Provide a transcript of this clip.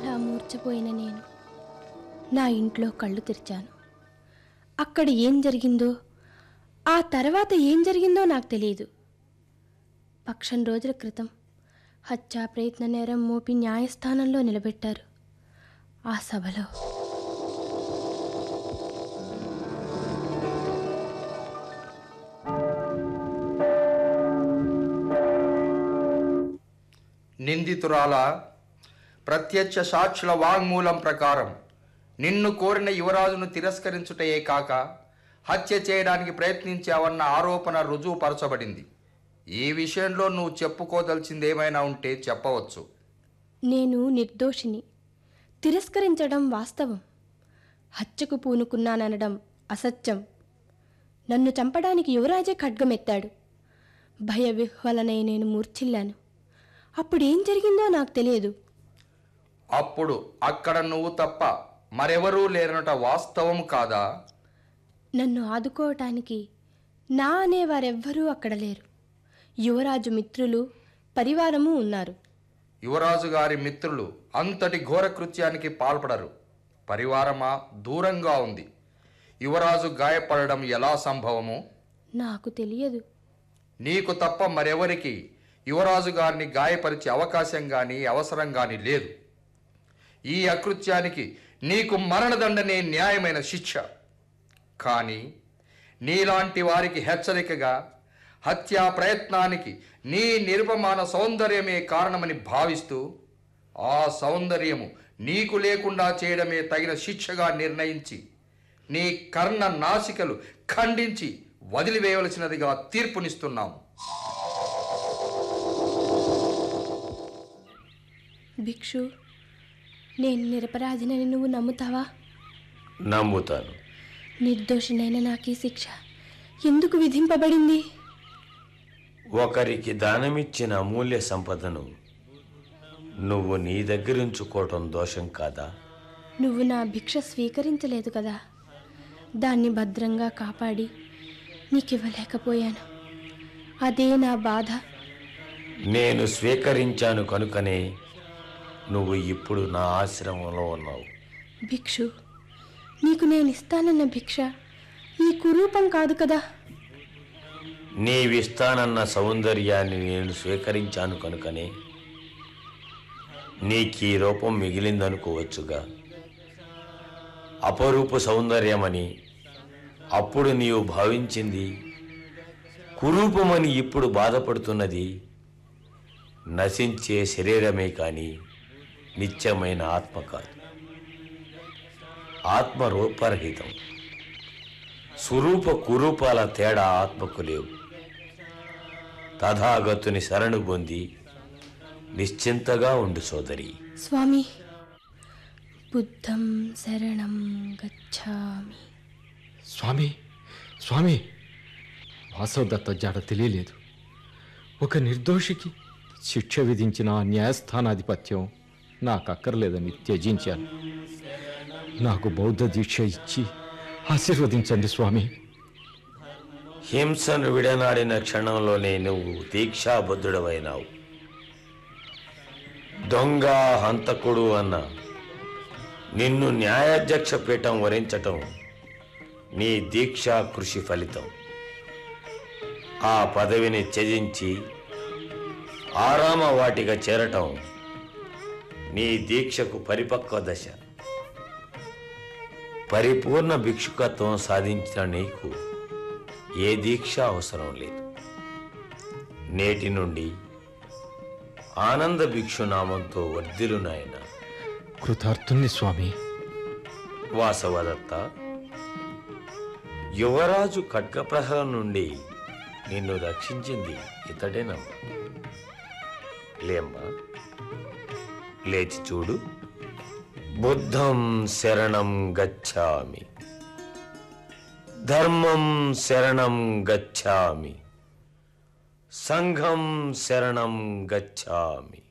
అలా మూర్చపోయిన నేను నా ఇంట్లో కళ్ళు తెరిచాను అక్కడ ఏం జరిగిందో ఆ తర్వాత ఏం జరిగిందో నాకు తెలియదు పక్షం రోజుల క్రితం హత్యా ప్రయత్న నేరం మోపి న్యాయస్థానంలో నిలబెట్టారు ఆ సభలో నిందితురాల ప్రత్యక్ష సాక్షుల వాంగ్మూలం ప్రకారం నిన్ను కోరిన యువరాజును తిరస్కరించుటయే కాక హత్య చేయడానికి ప్రయత్నించావన్న ఆరోపణ రుజువుపరచబడింది ఈ విషయంలో నువ్వు చెప్పుకోదలిచింది ఏమైనా ఉంటే చెప్పవచ్చు నేను నిర్దోషిని తిరస్కరించడం వాస్తవం హత్యకు పూనుకున్నాననడం అసత్యం నన్ను చంపడానికి యువరాజే ఖడ్గమెత్తాడు భయ విహ్వలనై నేను మూర్ఛిల్లాను అప్పుడేం జరిగిందో నాకు తెలియదు అప్పుడు అక్కడ నువ్వు తప్ప మరెవరూ లేరనట వాస్తవం కాదా నన్ను ఆదుకోవటానికి నా అనేవారెవ్వరూ అక్కడ లేరు యువరాజు మిత్రులు పరివారము ఉన్నారు యువరాజు గారి మిత్రులు అంతటి ఘోర కృత్యానికి పాల్పడరు పరివారమా దూరంగా ఉంది యువరాజు గాయపడడం ఎలా సంభవము నాకు తెలియదు నీకు తప్ప మరెవరికి యువరాజు గారిని గాయపరిచే అవకాశం కానీ అవసరం కానీ లేదు ఈ అకృత్యానికి నీకు మరణదండనే న్యాయమైన శిక్ష కానీ నీలాంటి వారికి హెచ్చరికగా హత్యా ప్రయత్నానికి నీ నిరుపమాన సౌందర్యమే కారణమని భావిస్తూ ఆ సౌందర్యము నీకు లేకుండా చేయడమే తగిన శిక్షగా నిర్ణయించి నీ కర్ణ నాసికలు ఖండించి వదిలివేయవలసినదిగా తీర్పునిస్తున్నాము భిక్షు నేను నిరపరాధినని నువ్వు నమ్ముతావా నమ్ముతాను నిర్దోషినైన నాకీ శిక్ష ఎందుకు విధింపబడింది ఒకరికి దానమిచ్చిన అమూల్య సంపదను నువ్వు నీ దగ్గరుంచుకోవటం దోషం కాదా నువ్వు నా భిక్ష స్వీకరించలేదు కదా దాన్ని భద్రంగా కాపాడి నీకివ్వలేకపోయాను అదే నా బాధ నేను స్వీకరించాను కనుకనే నువ్వు ఇప్పుడు నా ఆశ్రమంలో ఉన్నావు భిక్షు నీకు నేను ఇస్తానన్న భిక్ష ఈ కురూపం కాదు కదా నీవిస్తానన్న సౌందర్యాన్ని నేను స్వీకరించాను కనుకనే నీకీ రూపం మిగిలిందనుకోవచ్చుగా అపరూప సౌందర్యమని అప్పుడు నీవు భావించింది కురూపమని ఇప్పుడు బాధపడుతున్నది నశించే శరీరమే కాని నిత్యమైన ఆత్మ కాదు ఆత్మ రూపరహితం స్వరూప కురూపాల తేడా ఆత్మకు లేవు తథాగతుని శరణు పొంది నిశ్చింతగా ఉండు సోదరి స్వామి బుద్ధం శరణం గచ్ఛామి స్వామి స్వామి వాసవదత్త జాడ తెలియలేదు ఒక నిర్దోషికి శిక్ష విధించిన ఆ న్యాయస్థానాధిపత్యం నాకు అక్కర్లేదని త్యజించాను నాకు బౌద్ధ దీక్ష ఇచ్చి ఆశీర్వదించండి స్వామి హింసను విడనాడిన క్షణంలోనే నువ్వు దీక్షాబద్ధుడవైనావు దొంగ హంతకుడు అన్న నిన్ను న్యాయాధ్యక్ష పీఠం వరించటం నీ దీక్షా కృషి ఫలితం ఆ పదవిని త్యజించి ఆరామ వాటిగా చేరటం నీ దీక్షకు పరిపక్వ దశ పరిపూర్ణ భిక్షుకత్వం సాధించిన నీకు ఏ దీక్ష అవసరం లేదు నేటి నుండి ఆనంద భిక్షు నామంతో వర్ధిలు నాయన కృతార్థుణ్ణి స్వామి వాసవదత్త యువరాజు ఖడ్గప్రహరం నుండి నిన్ను రక్షించింది ఇతడేనమ్మా లేమ్మా లేచి చూడు బుద్ధం శరణం గచ్ఛామి ధర్మం శరణం గచ్ఛామి సంఘం శరణం గచ్ఛామి